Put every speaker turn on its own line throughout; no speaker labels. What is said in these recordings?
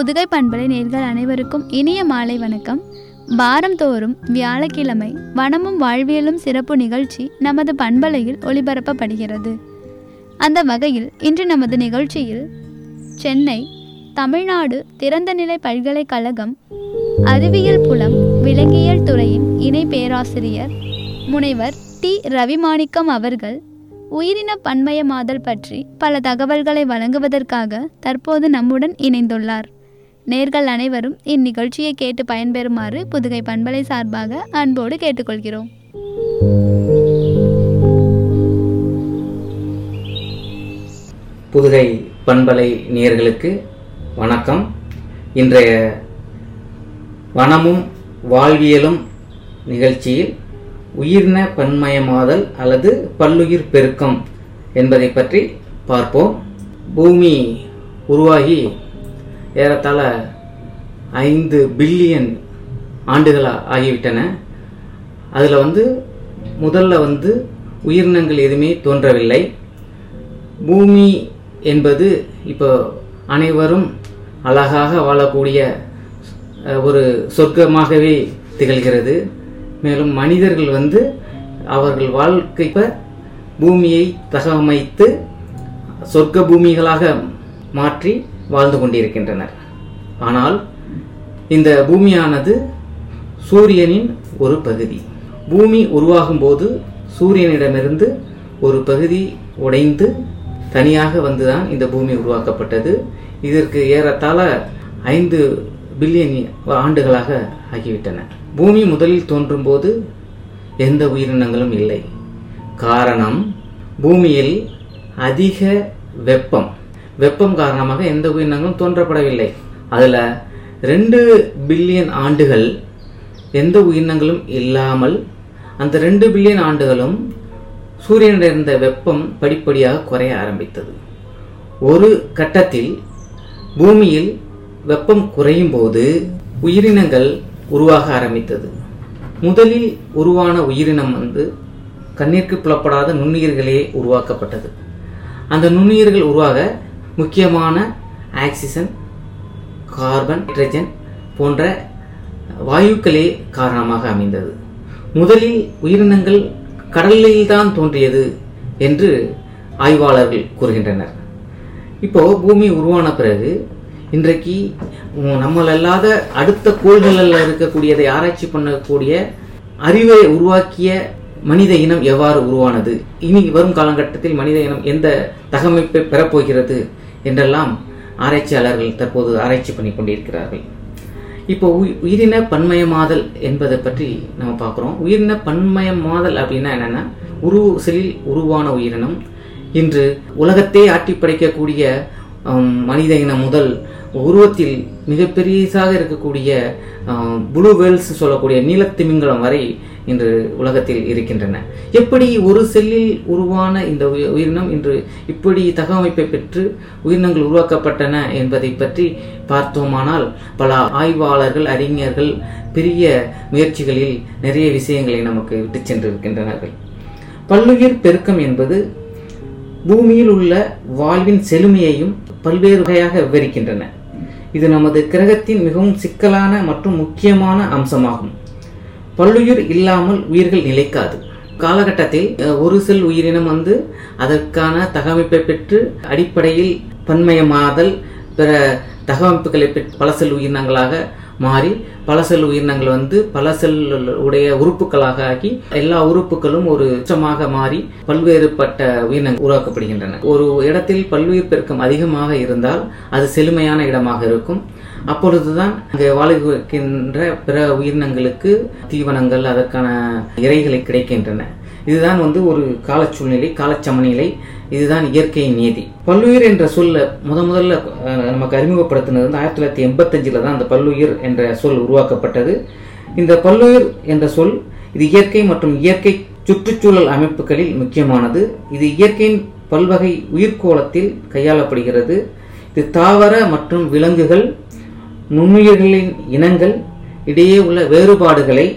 புதுகை பண்பலை நேர்கள் அனைவருக்கும் இனிய மாலை வணக்கம் வாரம் தோறும் வியாழக்கிழமை வனமும் வாழ்வியலும் சிறப்பு நிகழ்ச்சி நமது பண்பலையில் ஒளிபரப்பப்படுகிறது அந்த வகையில் இன்று நமது நிகழ்ச்சியில் சென்னை தமிழ்நாடு திறந்தநிலை பல்கலைக்கழகம் அறிவியல் புலம் விலங்கியல் துறையின் இணை பேராசிரியர் முனைவர் டி ரவிமாணிக்கம் அவர்கள் உயிரின பன்மயமாதல் பற்றி பல தகவல்களை வழங்குவதற்காக தற்போது நம்முடன் இணைந்துள்ளார் நேர்கள் அனைவரும் இந்நிகழ்ச்சியை கேட்டு பயன்பெறுமாறு புதுகை பண்பலை சார்பாக அன்போடு கேட்டுக்கொள்கிறோம்
புதுகை பண்பலை நேயர்களுக்கு வணக்கம் இன்றைய வனமும் வாழ்வியலும் நிகழ்ச்சியில் உயிரின பன்மயமாதல் அல்லது பல்லுயிர் பெருக்கம் என்பதை பற்றி பார்ப்போம் பூமி உருவாகி ஏறத்தாழ ஐந்து பில்லியன் ஆண்டுகள் ஆகிவிட்டன அதில் வந்து முதல்ல வந்து உயிரினங்கள் எதுவுமே தோன்றவில்லை பூமி என்பது இப்போ அனைவரும் அழகாக வாழக்கூடிய அஹ், ஒரு சொர்க்கமாகவே திகழ்கிறது மேலும் மனிதர்கள் வந்து அவர்கள் வாழ்க்கைப்ப பூமியை தகவமைத்து சொர்க்க பூமிகளாக மாற்றி வாழ்ந்து கொண்டிருக்கின்றனர் ஆனால் இந்த பூமியானது சூரியனின் ஒரு பகுதி பூமி உருவாகும் போது சூரியனிடமிருந்து ஒரு பகுதி உடைந்து தனியாக வந்துதான் இந்த பூமி உருவாக்கப்பட்டது இதற்கு ஏறத்தாழ ஐந்து பில்லியன் ஆண்டுகளாக ஆகிவிட்டன பூமி முதலில் தோன்றும்போது எந்த உயிரினங்களும் இல்லை காரணம் பூமியில் அதிக வெப்பம் வெப்பம் காரணமாக எந்த உயிரினங்களும் தோன்றப்படவில்லை அதில் ரெண்டு பில்லியன் ஆண்டுகள் எந்த உயிரினங்களும் இல்லாமல் அந்த ரெண்டு பில்லியன் ஆண்டுகளும் சூரியனில் இருந்த வெப்பம் படிப்படியாக குறைய ஆரம்பித்தது ஒரு கட்டத்தில் பூமியில் வெப்பம் குறையும் போது உயிரினங்கள் உருவாக ஆரம்பித்தது முதலில் உருவான உயிரினம் வந்து கண்ணிற்கு புலப்படாத நுண்ணுயிர்களே உருவாக்கப்பட்டது அந்த நுண்ணுயிர்கள் உருவாக முக்கியமான ஆக்சிஜன் கார்பன் ஹைட்ரஜன் போன்ற வாயுக்களே காரணமாக அமைந்தது முதலில் உயிரினங்கள் கடலில் தான் தோன்றியது என்று ஆய்வாளர்கள் கூறுகின்றனர் இப்போ பூமி உருவான பிறகு இன்றைக்கு உம், நம்மள் அல்லாத அடுத்த கோள்களில் இருக்கக்கூடியதை ஆராய்ச்சி பண்ணக்கூடிய அறிவை உருவாக்கிய மனித இனம் எவ்வாறு உருவானது இனி வரும் காலகட்டத்தில் மனித இனம் எந்த தகமைப்பை பெறப்போகிறது என்றெல்லாம் ஆராய்ச்சியாளர்கள் தற்போது ஆராய்ச்சி பண்ணி கொண்டிருக்கிறார்கள் இப்போ உயி- உயிரின பன்மயமாதல் என்பதை பற்றி நம்ம பார்க்குறோம் உயிரின பன்மயமாதல் அப்படின்னா என்னன்னா உரு செல்லில் உருவான உயிரினம் இன்று உலகத்தை ஆட்டி படைக்கக்கூடிய ஹம், மனித இனம் முதல் உருவத்தில் மிகப்பெரியதாக இருக்கக்கூடிய ப்ளூ வேல்ஸ் சொல்லக்கூடிய நீலத்திமிங்கலம் வரை இன்று உலகத்தில் இருக்கின்றன எப்படி ஒரு செல்லில் உருவான இந்த உயி- உயிரினம் இன்று இப்படி தகவமைப்பை பெற்று உயிரினங்கள் உருவாக்கப்பட்டன என்பதை பற்றி பார்த்தோமானால் பல ஆய்வாளர்கள் அறிஞர்கள் பெரிய முயற்சிகளில் நிறைய விஷயங்களை நமக்கு விட்டுச் சென்றிருக்கின்றனர் பல்லுயிர் பெருக்கம் என்பது பூமியில் உள்ள வாழ்வின் செழுமையையும் பல்வேறு வகையாக விவரிக்கின்றன இது நமது கிரகத்தின் மிகவும் சிக்கலான மற்றும் முக்கியமான அம்சமாகும் பல்லுயிர் இல்லாமல் உயிர்கள் நிலைக்காது காலகட்டத்தில் அஹ், ஒரு செல் உயிரினம் வந்து அதற்கான தகவமைப்பை பெற்று அடிப்படையில் பன்மயமாதல் பிற தகவமைப்புகளை பெற்று பல செல் உயிரினங்களாக மாறி பல செல் உயிரினங்கள் வந்து பல செல் உடைய உறுப்புகளாக ஆகி எல்லா உறுப்புகளும் ஒரு உச்சமாக மாறி பல்வேறுபட்ட உயிரினங்கள் உருவாக்கப்படுகின்றன ஒரு இடத்தில் பல்லுயிர் பெருக்கம் அதிகமாக இருந்தால் அது செழுமையான இடமாக இருக்கும் அப்பொழுதுதான் அங்கே வாழ்கின்ற பிற உயிரினங்களுக்கு தீவனங்கள் அதற்கான இறைகளை கிடைக்கின்றன இதுதான் வந்து ஒரு கால சூழ்நிலை காலச்சமநிலை இதுதான் இயற்கையின் நியதி பல்லுயிர் என்ற சொல்ல முத முதல்ல அஹ், நமக்கு அறிமுகப்படுத்தினது வந்து ஆயிரத்தி தொள்ளாயிரத்தி எண்பத்தஞ்சில் தான் அந்த பல்லுயிர் என்ற சொல் உருவாக்கப்பட்டது இந்த பல்லுயிர் என்ற சொல் இது இயற்கை மற்றும் இயற்கை சுற்றுச்சூழல் அமைப்புகளில் முக்கியமானது இது இயற்கையின் பல்வகை உயிர்கோளத்தில் கையாளப்படுகிறது இது தாவர மற்றும் விலங்குகள் நுண்ணுயிர்களின் இனங்கள் இடையே உள்ள வேறுபாடுகளை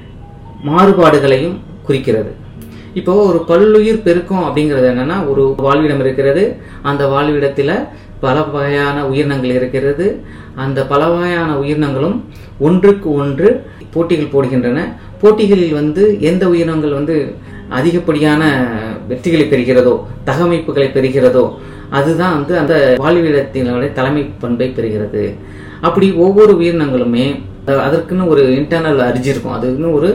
மாறுபாடுகளையும் குறிக்கிறது இப்போ ஒரு பல்லுயிர் பெருக்கம் அப்படிங்கிறது என்னன்னா ஒரு வாழ்விடம் இருக்கிறது அந்த வாழ்விடத்தில் பல வகையான உயிரினங்கள் இருக்கிறது அந்த பல வகையான உயிரினங்களும் ஒன்றுக்கு ஒன்று போட்டிகள் போடுகின்றன போட்டிகளில் வந்து எந்த உயிரினங்கள் வந்து அதிகப்படியான வெற்றிகளை பெறுகிறதோ தகமைப்புகளை பெறுகிறதோ அதுதான் வந்து அந்த வாழ்விடத்தினுடைய தலைமை பண்பை பெறுகிறது அப்படி ஒவ்வொரு உயிரினங்களுமே அஹ், அதற்குன்னு ஒரு இன்டர்னல் அரிஜி இருக்கும் அதுக்குன்னு ஒரு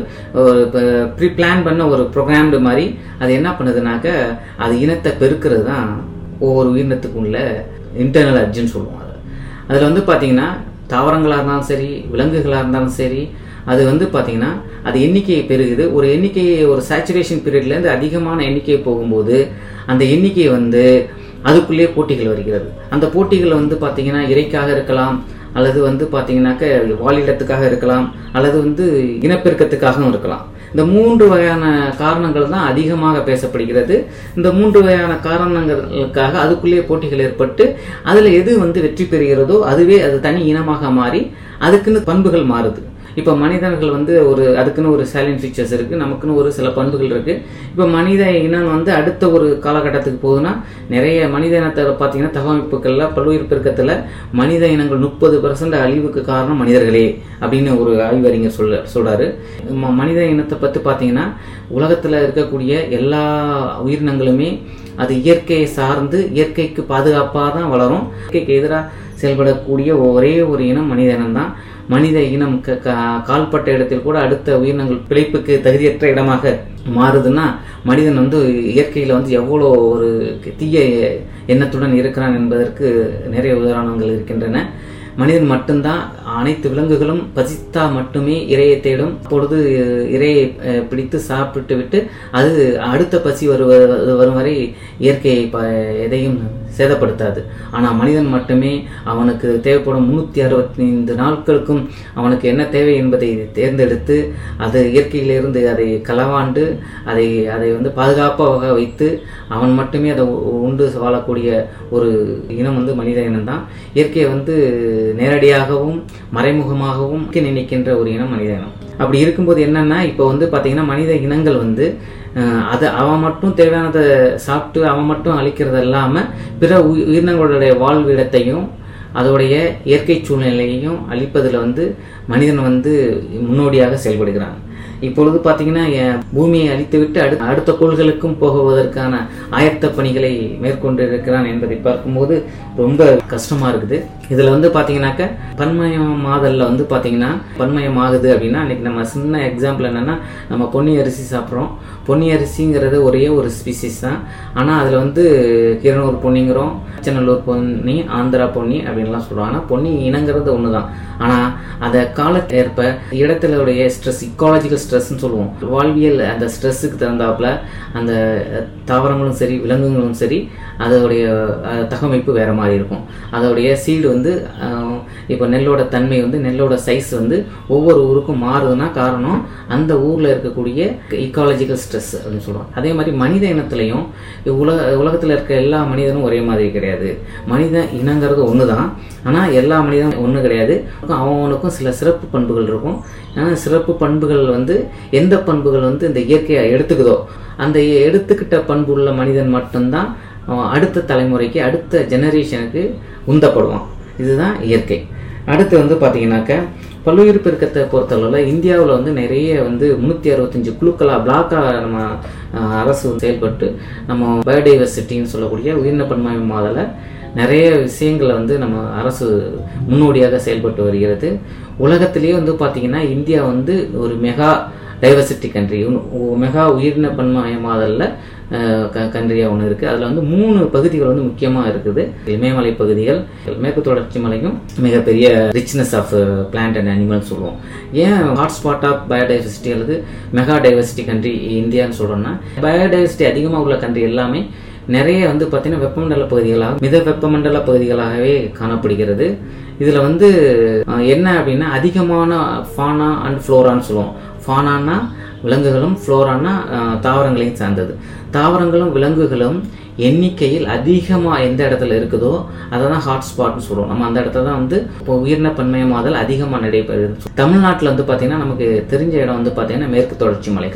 ப்ரீ பிளான் பண்ண ஒரு ப்ரோக்ராம்டு மாதிரி அது என்ன பண்ணுதுனாக்க அது இனத்தை பெருக்கிறது தான் ஒவ்வொரு உயிரினத்துக்கும் உள்ள இன்டர்னல் அர்ஜின்னு சொல்லுவோம் அது அதில் வந்து பார்த்தீங்கன்னா தாவரங்களாக இருந்தாலும் சரி விலங்குகளாக இருந்தாலும் சரி அது வந்து பார்த்தீங்கன்னா அது எண்ணிக்கையை பெருகுது ஒரு எண்ணிக்கையை ஒரு சேச்சுரேஷன் பீரியட்லேருந்து அதிகமான எண்ணிக்கை போகும்போது அந்த எண்ணிக்கை வந்து அதுக்குள்ளேயே போட்டிகள் வருகிறது அந்த போட்டிகள் வந்து பார்த்தீங்கன்னா இறைக்காக இருக்கலாம் அல்லது வந்து பார்த்தீங்கன்னாக்க வாழிடத்துக்காக இருக்கலாம் அல்லது வந்து இனப்பெருக்கத்துக்காகவும் இருக்கலாம் இந்த மூன்று வகையான காரணங்கள் தான் அதிகமாக பேசப்படுகிறது இந்த மூன்று வகையான காரணங்களுக்காக அதுக்குள்ளேயே போட்டிகள் ஏற்பட்டு அதில் எது வந்து வெற்றி பெறுகிறதோ அதுவே அது தனி இனமாக மாறி அதுக்குன்னு பண்புகள் மாறுது இப்போ மனிதர்கள் வந்து ஒரு அதுக்குன்னு ஒரு சைலண்ட் ஃபீச்சர்ஸ் இருக்குது நமக்குன்னு ஒரு சில பண்புகள் இருக்குது இப்போ மனித இனம் வந்து அடுத்த ஒரு காலகட்டத்துக்கு போகுதுன்னா நிறைய மனித இனத்தை பார்த்தீங்கன்னா தகவமைப்புகளில் பல்லுயிர் பெருக்கத்தில் மனித இனங்கள் முப்பது பர்சன்ட் அழிவுக்கு காரணம் மனிதர்களே அப்படின்னு ஒரு ஆய்வறிஞர் சொல்ல சொல்கிறாரு மனித இனத்தை பற்றி பார்த்தீங்கன்னா உலகத்தில் இருக்கக்கூடிய எல்லா உயிரினங்களுமே அது இயற்கையை சார்ந்து இயற்கைக்கு பாதுகாப்பாக தான் வளரும் இயற்கைக்கு எதிராக செயல்படக்கூடிய ஒரே ஒரு இனம் மனித இனம்தான் மனித இனம் க- க- கால்பட்ட இடத்தில் கூட அடுத்த உயிரினங்கள் பிழைப்புக்கு தகுதியற்ற இடமாக மாறுதுன்னா மனிதன் வந்து இயற்கையில் வந்து எவ்வளோ ஒரு தீய எண்ணத்துடன் இருக்கிறான் என்பதற்கு நிறைய உதாரணங்கள் இருக்கின்றன மனிதன் மட்டும்தான் அனைத்து விலங்குகளும் பசித்தா மட்டுமே இரையை தேடும் அப்பொழுது இரையை அஹ், பிடித்து சாப்பிட்டு விட்டு அது அடுத்த பசி வருவது வரும் வரை இயற்கையை ப- எதையும் சேதப்படுத்தாது ஆனால் மனிதன் மட்டுமே அவனுக்கு தேவைப்படும் முன்னூற்றி அறுபத்தைந்து நாட்களுக்கும் அவனுக்கு என்ன தேவை என்பதை தேர்ந்தெடுத்து அது இயற்கையிலிருந்து அதை களவாண்டு அதை அதை வந்து பாதுகாப்பாக வைத்து அவன் மட்டுமே அதை உ- உண்டு வாழக்கூடிய ஒரு இனம் வந்து மனித இனம்தான் இயற்கையை வந்து நேரடியாகவும் மறைமுகமாகவும் நினைக்கின்ற ஒரு இனம் மனித இனம் அப்படி இருக்கும்போது என்னன்னா இப்போ வந்து பார்த்தீங்கன்னா மனித இனங்கள் வந்து அஹ், அதை அவன் மட்டும் தேவையானதை சாப்பிட்டு அவன் மட்டும் அழிக்கிறது இல்லாமல் பிற உயி- உயிரினங்களுடைய வாழ்விடத்தையும் அதோடைய இயற்கை சூழ்நிலையையும் அழிப்பதில் வந்து மனிதன் வந்து முன்னோடியாக செயல்படுகிறான் இப்பொழுது பார்த்தீங்கன்னா என் பூமியை அழித்துவிட்டு அடு அடுத்த கோள்களுக்கும் போகுவதற்கான ஆயத்த பணிகளை மேற்கொண்டிருக்கிறான் என்பதை பார்க்கும்போது ரொம்ப கஷ்டமா இருக்குது இதுல வந்து பாத்தீங்கன்னாக்க பன்மயமாதல்ல வந்து பாத்தீங்கன்னா பன்மயமாகுது அப்படின்னா இன்னைக்கு நம்ம சின்ன எக்ஸாம்பிள் என்னன்னா நம்ம பொன்னி அரிசி சாப்பிட்றோம் பொன்னி அரிசிங்கிறது ஒரே ஒரு ஸ்பீசிஸ் தான் ஆனா அதுல வந்து கிரணூர் பொன்னிங்கிறோம் திருச்செநல்லூர் பொன்னி ஆந்திரா பொன்னி அப்படின்லாம் சொல்லுவாங்க ஆனா பொன்னி இனங்கிறது ஒண்ணுதான் ஆனா அதை காலத்தேற்ப இடத்திலுடைய ஸ்ட்ரெஸ் இக்காலஜிக்கல் ஸ்ட்ரெஸ்ன்னு சொல்லுவோம் வாழ்வியல் அந்த ஸ்ட்ரெஸ்ஸுக்கு தகுந்தாப்புல அந்த தாவரங்களும் சரி விலங்குகளும் சரி அதோடைய அஹ், தகவமைப்பு வேற மாதிரி இருக்கும் அதோடைய சீடு வந்து அஹ், இப்போ நெல்லோட தன்மை வந்து நெல்லோட சைஸ் வந்து ஒவ்வொரு ஊருக்கும் மாறுதுன்னா காரணம் அந்த ஊர்ல இருக்கக்கூடிய இக்காலஜிக்கல் ஸ்ட்ரெஸ் அப்படின்னு சொல்லுவோம் அதே மாதிரி மனித இனத்திலையும் உலக உலகத்துல இருக்க எல்லா மனிதனும் ஒரே மாதிரி கிடையாது மனித இனங்கிறது ஒன்று தான் ஆனால் எல்லா மனிதனும் ஒன்று கிடையாது அவனுக்கும் சில சிறப்பு பண்புகள் இருக்கும் ஆனால் சிறப்பு பண்புகள் வந்து எந்த பண்புகள் வந்து இந்த இயற்கையை எடுத்துக்குதோ அந்த எடுத்துக்கிட்ட பண்பு உள்ள மனிதன் மட்டும்தான் அவன் அடுத்த தலைமுறைக்கு அடுத்த ஜெனரேஷனுக்கு உந்தப்படுவான் இதுதான் இயற்கை அடுத்து வந்து பார்த்தீங்கன்னாக்க பல்லுயிர் பெருக்கத்தை பொறுத்தளவில் இந்தியாவில் வந்து நிறைய வந்து முந்நூற்றி அறுபத்தஞ்சு குழுக்களாக பிளாக்காக நம்ம அஹ், அரசு செயல்பட்டு நம்ம பயோடைவர்சிட்டின்னு சொல்லக்கூடிய உயிரின பன்மயமாதலை நிறைய விஷயங்களை வந்து நம்ம அரசு முன்னோடியாக செயல்பட்டு வருகிறது உலகத்திலேயே வந்து பார்த்தீங்கன்னா இந்தியா வந்து ஒரு மெகா டைவர்சிட்டி கண்ட்ரி மெகா உயிரின பன்மயமாதலில் கண்ட்ரியாக ஒன்று இருக்குது அதில் வந்து மூணு பகுதிகள் வந்து முக்கியமாக இருக்குது இமயமலை பகுதிகள் மேற்கு தொடர்ச்சி மலையும் மிகப்பெரிய richness of plant and animal சொல்லுவோம் ஏன் ஹாட்ஸ்பாட் ஆஃப் பயோடைவர்சிட்டி அல்லது மெகா டைவர்சிட்டி கண்ட்ரி இந்தியான்னு சொல்கிறோம்னா பயோடைவர்சிட்டி அதிகமாக உள்ள கண்ட்ரி எல்லாமே நிறைய வந்து பார்த்தீங்கன்னா வெப்பமண்டல பகுதிகளாக மித வெப்பமண்டல பகுதிகளாகவே காணப்படுகிறது இதில் வந்து அஹ், என்ன அப்படின்னா அதிகமான ஃபானா அண்ட் ஃப்ளோரான்னு சொல்லுவோம் ஃபானான்னா விலங்குகளும் ஃப்ளோரானா அஹ், தாவரங்களையும் சார்ந்தது தாவரங்களும் விலங்குகளும் எண்ணிக்கையில் அதிகமாக எந்த இடத்துல இருக்குதோ அதை தான் ஹாட்ஸ்பாட்னு சொல்லுவோம் நம்ம அந்த இடத்துல தான் வந்து இப்போ உயிரின பன்மயமாதல் அதிகமாக நடைபெறுது தமிழ்நாட்டில் வந்து பார்த்தீங்கன்னா நமக்கு தெரிஞ்ச இடம் வந்து பார்த்தீங்கன்னா மேற்கு தொடர்ச்சி மலைகள்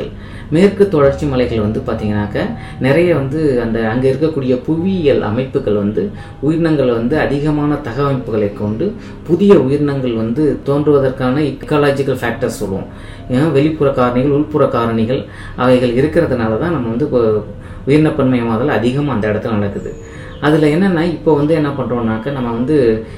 மேற்கு தொடர்ச்சி மலைகள் வந்து பார்த்தீங்கன்னாக்க நிறைய வந்து அந்த அங்கே இருக்கக்கூடிய புவியியல் அமைப்புகள் வந்து உயிரினங்கள் வந்து அதிகமான தகவமைப்புகளை கொண்டு புதிய உயிரினங்கள் வந்து தோன்றுவதற்கான இக்காலஜிக்கல் ஃபேக்டர்ஸ் சொல்லுவோம் ஏன் வெளிப்புற காரணிகள் உள்புற காரணிகள் அவைகள் இருக்கிறதுனால தான் நம்ம வந்து இப்போ உயிரினப்பன்மயமாதல் அதிகமாக அந்த இடத்துல நடக்குது அதில் என்னென்னா இப்போ வந்து என்ன பண்ணுறோம்னாக்க நம்ம வந்து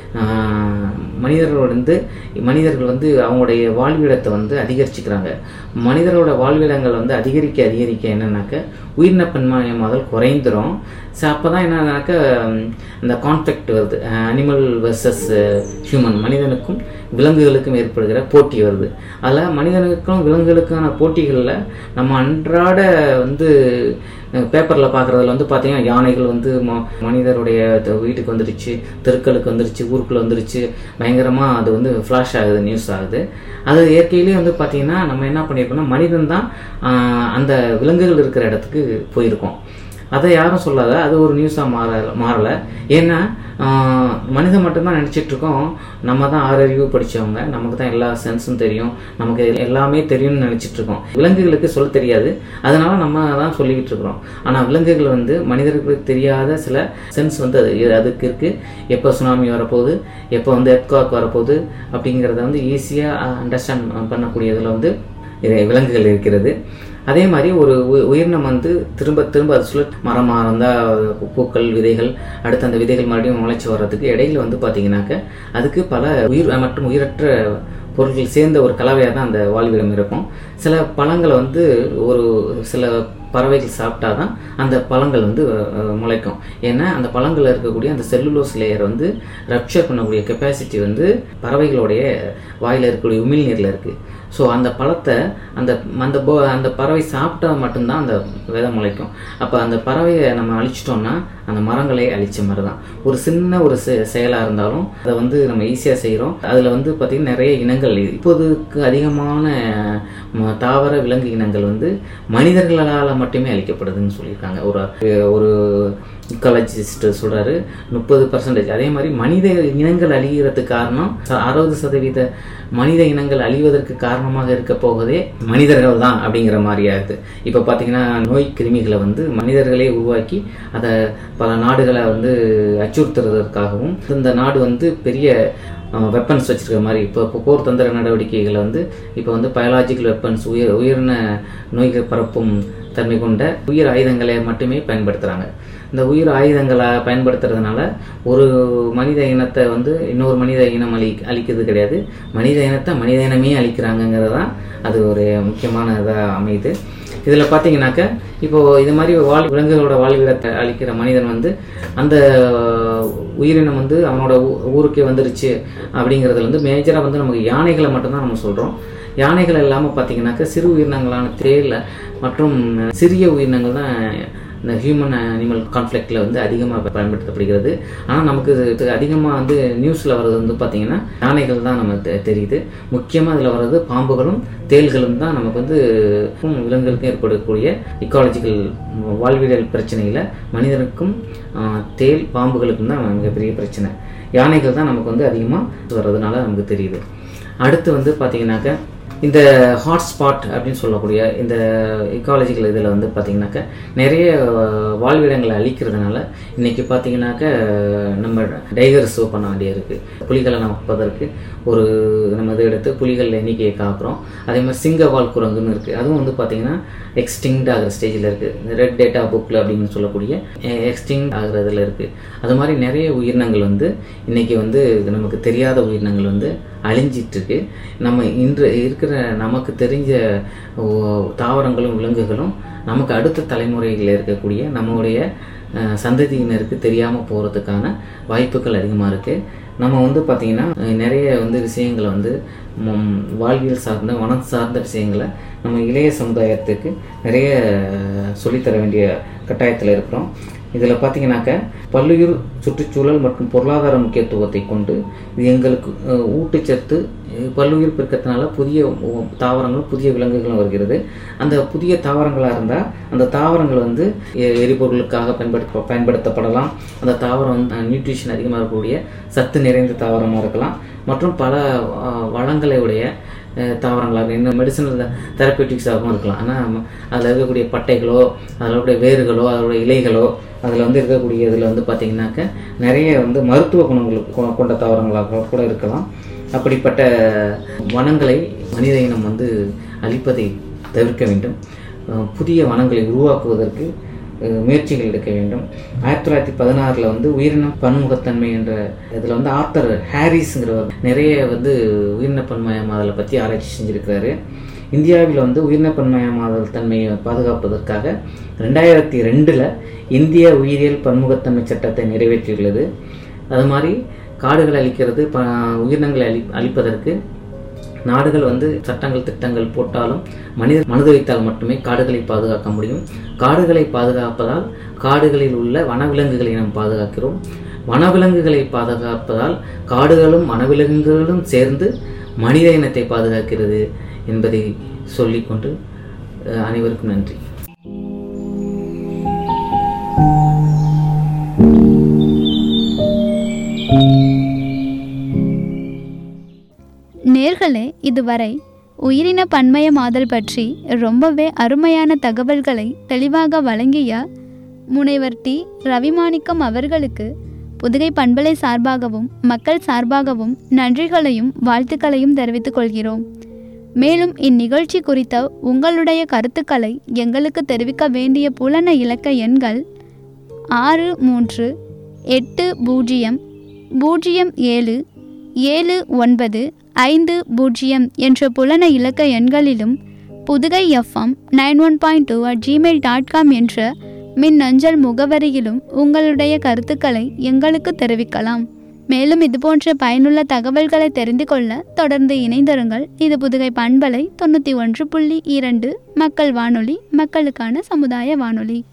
ஆஹ், மனிதர்கள் வந்து மனிதர்கள் வந்து அவங்களுடைய வாழ்விடத்தை வந்து அதிகரிச்சுக்கிறாங்க மனிதர்களோட வாழ்விடங்கள் வந்து அதிகரிக்க அதிகரிக்க என்னன்னாக்க உயிரினப்பன்மயமாதல் குறைந்துரும் ஸோ அப்போ தான் என்னன்னாக்க ம், இந்த கான்ஃப்ளிக்ட் வருது அனிமல் வெர்சஸ் ஹியூமன் மனிதனுக்கும் விலங்குகளுக்கும் ஏற்படுகிற போட்டி வருது அதில் மனிதனுக்கும் விலங்குகளுக்கான போட்டிகளில் நம்ம அன்றாட வந்து பேப்பரில் பார்க்குறதுல வந்து பார்த்தீங்கன்னா யானைகள் வந்து ம- மனிதருடைய த- வீட்டுக்கு வந்துடுச்சு தெருக்களுக்கு வந்துடுச்சு ஊருக்குள்ள வந்துடுச்சு பயங்கரமாக அது வந்து ஃப்ளாஷ் ஆகுது நியூஸ் ஆகுது அது இயற்கையிலேயே வந்து பார்த்தீங்கன்னா நம்ம என்ன பண்ணியிருக்கோம்னா மனிதன் தான் ஆஹ், அந்த விலங்குகள் இருக்கிற இடத்துக்கு போயிருக்கோம் அதை யாரும் சொல்லாத அது ஒரு நியூஸாக மாற மாறலை ஏன்னா ஆஹ், மனிதன் மட்டும்தான் நினச்சிட்டு இருக்கோம் நம்ம தான் ஆறறிவு படித்தவங்க நமக்கு தான் எல்லா சென்ஸும் தெரியும் நமக்கு எல்லாமே தெரியும்னு நினச்சிட்டு இருக்கோம் விலங்குகளுக்கு சொல்ல தெரியாது அதனால நம்ம தான் சொல்லிக்கிட்டு இருக்கிறோம் ஆனால் விலங்குகள் வந்து மனிதர்களுக்கு தெரியாத சில சென்ஸ் வந்து அது அதுக்கு இருக்குது எப்போ சுனாமி வரப்போகுது எப்போ வந்து எர்த்காக் வரப்போகுது அப்படிங்கிறத வந்து ஈஸியாக அண்டர்ஸ்டாண்ட் பண்ணக்கூடியதில் வந்து இது விலங்குகள் இருக்கிறது அதே மாதிரி ஒரு உ- உயிரினம் வந்து திரும்ப திரும்ப அது சுழற் மரமாக இருந்தால் பூக்கள் விதைகள் அடுத்து அந்த விதைகள் மறுபடியும் முளைச்சி வர்றதுக்கு இடையில வந்து பார்த்தீங்கன்னாக்க அதுக்கு பல உயிர் மற்றும் உயிரற்ற பொருட்கள் சேர்ந்த ஒரு கலவையாக தான் அந்த வாழ்விடம் இருக்கும் சில பழங்களை வந்து ஒரு சில பறவைகள் சாப்பிட்டா தான் அந்த பழங்கள் வந்து அஹ், முளைக்கும் ஏன்னா அந்த பழங்களில் இருக்கக்கூடிய அந்த செல்லுலோஸ் லேயர் வந்து ரப்சர் பண்ணக்கூடிய கெப்பாசிட்டி வந்து பறவைகளுடைய வாயில் இருக்கக்கூடிய உமிழ்நீரில் இருக்குது ஸோ அந்த பழத்தை அந்த அந்த போ- அந்த பறவை சாப்பிட்டா மட்டும்தான் அந்த விதை முளைக்கும் அப்போ அந்த பறவையை நம்ம அழிச்சிட்டோம்னா அந்த மரங்களை அழிச்ச மாதிரி தான் ஒரு சின்ன ஒரு செ- செயலாக இருந்தாலும் அதை வந்து நம்ம ஈஸியாக செய்கிறோம் அதில் வந்து பார்த்திங்கன்னா நிறைய இனங்கள் இப்போதுக்கு அதிகமான ம- தாவர விலங்கு இனங்கள் வந்து மனிதர்களால் மட்டுமே அழிக்கப்படுதுன்னு சொல்லியிருக்காங்க ஒரு ஒரு இக்காலஜிஸ்ட் சொல்றாரு முப்பது பர்சன்டேஜ் அதே மாதிரி மனித இனங்கள் அழிகிறதுக்கு காரணம் அறுபது சதவீத மனித இனங்கள் அழிவதற்கு காரணமாக இருக்க போவதே மனிதர்கள் தான் அப்படிங்கிற மாதிரி ஆகுது இப்போ பார்த்தீங்கன்னா நோய் கிருமிகளை வந்து மனிதர்களே உருவாக்கி அதை பல நாடுகளை வந்து அச்சுறுத்துறதற்காகவும் இந்த நாடு வந்து பெரிய வெப்பன்ஸ் வச்சிருக்க மாதிரி இப்போ இப்போ போர் தந்திர நடவடிக்கைகளை வந்து இப்போ வந்து பயாலாஜிக்கல் வெப்பன்ஸ் உயிர் உயிரின நோய்கள் பரப்பும் தன்மை கொண்ட உயிர் ஆயுதங்களை மட்டுமே பயன்படுத்துகிறாங்க இந்த உயிர் ஆயுதங்களை பயன்படுத்துறதுனால ஒரு மனித இனத்தை வந்து இன்னொரு மனித இனம் அழி அழிக்கிறது கிடையாது மனித இனத்தை மனித இனமே அழிக்கிறாங்கங்கிறது தான் அது ஒரு முக்கியமான இதாக அமையுது இதில் பார்த்தீங்கன்னாக்க இப்போ இது மாதிரி வாழ் விலங்குகளோட வாழ்விடத்தை அழிக்கிற மனிதன் வந்து அந்த உயிரினம் வந்து அவனோட ஊ- ஊருக்கே வந்துருச்சு அப்படிங்கிறதுல வந்து மேஜராக வந்து நமக்கு யானைகளை மட்டும்தான் நம்ம சொல்கிறோம் யானைகள் இல்லாமல் பார்த்தீங்கன்னாக்க சிறு உயிரினங்களான தேல் மற்றும் சிறிய உயிரினங்கள் தான் இந்த ஹியூமன் அனிமல் கான்ஃப்ளிக்டில் வந்து அதிகமாக பயன்படுத்தப்படுகிறது ஆனால் நமக்கு இது அதிகமாக வந்து நியூஸில் வர்றது வந்து பார்த்திங்கன்னா யானைகள் தான் நமக்கு தெ- தெரியுது முக்கியமாக அதில் வர்றது பாம்புகளும் தேள்களும் தான் நமக்கு வந்து ம், விலங்குகளுக்கும் ஏற்படக்கூடிய இக்காலஜிக்கல் வாழ்வியல் பிரச்சனையில் மனிதனுக்கும் ஆ, தேள் பாம்புகளுக்கும் தான் மிகப்பெரிய பிரச்சனை யானைகள் தான் நமக்கு வந்து அதிகமாக வர்றதுனால நமக்கு தெரியுது அடுத்து வந்து பார்த்தீங்கன்னாக்க இந்த ஹாட்ஸ்பாட் அப்படின்னு சொல்லக்கூடிய இந்த இக்காலஜிக்கல் இதில் வந்து பார்த்தீங்கன்னாக்க நிறைய அஹ், வாழ்விடங்களை அழிக்கிறதுனால இன்னைக்கு பார்த்தீங்கன்னாக்க நம்ம டைகர் ஷோ பண்ண வேண்டிய இருக்குது புலிகளை நமப்பதற்கு ஒரு நம்ம இதை எடுத்து புலிகள் எண்ணிக்கையை காப்புறோம் அதே மாதிரி சிங்கவால் குரங்குன்னு இருக்குது அதுவும் வந்து பார்த்தீங்கன்னா எக்ஸ்டிங்ட் ஆகிற ஸ்டேஜில் இருக்குது ரெட் டேட்டா புக்கில் அப்படின்னு சொல்லக்கூடிய எக்ஸ்டிங் ஆகிறதுல இருக்குது அது மாதிரி நிறைய உயிரினங்கள் வந்து இன்னைக்கு வந்து நமக்கு தெரியாத உயிரினங்கள் வந்து அழிஞ்சிட்டு இருக்கு நம்ம இன்று இருக்கிற நமக்கு தெரிஞ்ச ஓ, தாவரங்களும் விலங்குகளும் நமக்கு அடுத்த தலைமுறையில் இருக்கக்கூடிய நம்மளுடைய அஹ், சந்ததியினருக்கு தெரியாமல் போகிறதுக்கான வாய்ப்புகள் அதிகமாக இருக்குது நம்ம வந்து பார்த்திங்கன்னா அஹ், நிறைய வந்து விஷயங்களை வந்து ம், வாழ்வியல் சார்ந்த மனம் சார்ந்த விஷயங்களை நம்ம இளைய சமுதாயத்துக்கு நிறைய அஹ், சொல்லித்தர வேண்டிய கட்டாயத்தில் இருக்கிறோம் இதில் பார்த்தீங்கன்னாக்க பல்லுயிர் சுற்றுச்சூழல் மற்றும் பொருளாதார முக்கியத்துவத்தை கொண்டு இது எங்களுக்கு அஹ், ஊட்டச்சத்து அஹ், பல்லுயிர் பெருக்கத்தினால புதிய உ- தாவரங்களும் புதிய விலங்குகளும் வருகிறது அந்த புதிய தாவரங்களாக இருந்தால் அந்த தாவரங்கள் வந்து எ- எரிபொருளுக்காக பயன்படுத்த பயன்படுத்தப்படலாம் அந்த தாவரம் வந்து நியூட்ரிஷன் அதிகமாக இருக்கக்கூடிய சத்து நிறைந்த தாவரமாக இருக்கலாம் மற்றும் பல அஹ், வளங்களை உடைய அஹ், தாவரங்களாக இன்னும் மெடிசனல் தெரப்பேட்டிக்ஸாகவும் இருக்கலாம் ஆனால் அதில் இருக்கக்கூடிய பட்டைகளோ அதில் இருக்கக்கூடிய வேர்களோ அதோட இலைகளோ அதில் வந்து இருக்கக்கூடிய இதில் வந்து பார்த்திங்கனாக்க நிறைய வந்து மருத்துவ குணங்கள் கொ- கொண்ட தாவரங்களாக கூட இருக்கலாம் அப்படிப்பட்ட வனங்களை மனித இனம் வந்து அழிப்பதை தவிர்க்க வேண்டும் அஹ், புதிய வனங்களை உருவாக்குவதற்கு அஹ், முயற்சிகள் எடுக்க வேண்டும் ஆயிரத்தி தொள்ளாயிரத்தி பதினாறில் வந்து உயிரின பன்முகத்தன்மை என்ற இதில் வந்து ஆர்த்தர் ஹாரிஸ்ங்கிறவர் நிறைய வந்து உயிரின பன்மயமாதலை பற்றி ஆராய்ச்சி செஞ்சுருக்கிறாரு இந்தியாவில் வந்து உயிரின பன்மயமாதல் தன்மையை பாதுகாப்பதற்காக ரெண்டாயிரத்தி ரெண்டில் இந்திய உயிரியல் பன்முகத்தன்மை சட்டத்தை நிறைவேற்றியுள்ளது அது மாதிரி காடுகளை அழிக்கிறது ப உயிரினங்களை அழி அழிப்பதற்கு நாடுகள் வந்து சட்டங்கள் திட்டங்கள் போட்டாலும் மனித மனது வைத்தால் மட்டுமே காடுகளை பாதுகாக்க முடியும் காடுகளை பாதுகாப்பதால் காடுகளில் உள்ள வனவிலங்குகளை நாம் பாதுகாக்கிறோம் வனவிலங்குகளை பாதுகாப்பதால் காடுகளும் வனவிலங்குகளும் சேர்ந்து மனித இனத்தை பாதுகாக்கிறது என்பதை சொல்லிக்கொண்டு அஹ், அனைவருக்கும் நன்றி
நேர்களே இதுவரை உயிரின பன்மயமாதல் பற்றி ரொம்பவே அருமையான தகவல்களை தெளிவாக வழங்கிய முனைவர் டி ரவிமாணிக்கம் அவர்களுக்கு புதுகை பண்பலை சார்பாகவும் மக்கள் சார்பாகவும் நன்றிகளையும் வாழ்த்துக்களையும் தெரிவித்துக் கொள்கிறோம் மேலும் இந்நிகழ்ச்சி குறித்த உங்களுடைய கருத்துக்களை எங்களுக்கு தெரிவிக்க வேண்டிய புலன இலக்க எண்கள் ஆறு மூன்று எட்டு பூஜ்ஜியம் பூஜ்ஜியம் ஏழு ஏழு ஒன்பது ஐந்து பூஜ்ஜியம் என்ற புலன இலக்க எண்களிலும் Pudukai FM nine one point two at Gmail dot com என்ற மின்னஞ்சல் முகவரியிலும் உங்களுடைய கருத்துக்களை எங்களுக்கு தெரிவிக்கலாம் மேலும் இதுபோன்ற பயனுள்ள தகவல்களை தெரிந்து கொள்ள தொடர்ந்து இணைந்திருங்கள் இது புதுகை பண்பலை தொண்ணூற்றி ஒன்று புள்ளி இரண்டு மக்கள் வானொலி மக்களுக்கான சமுதாய வானொலி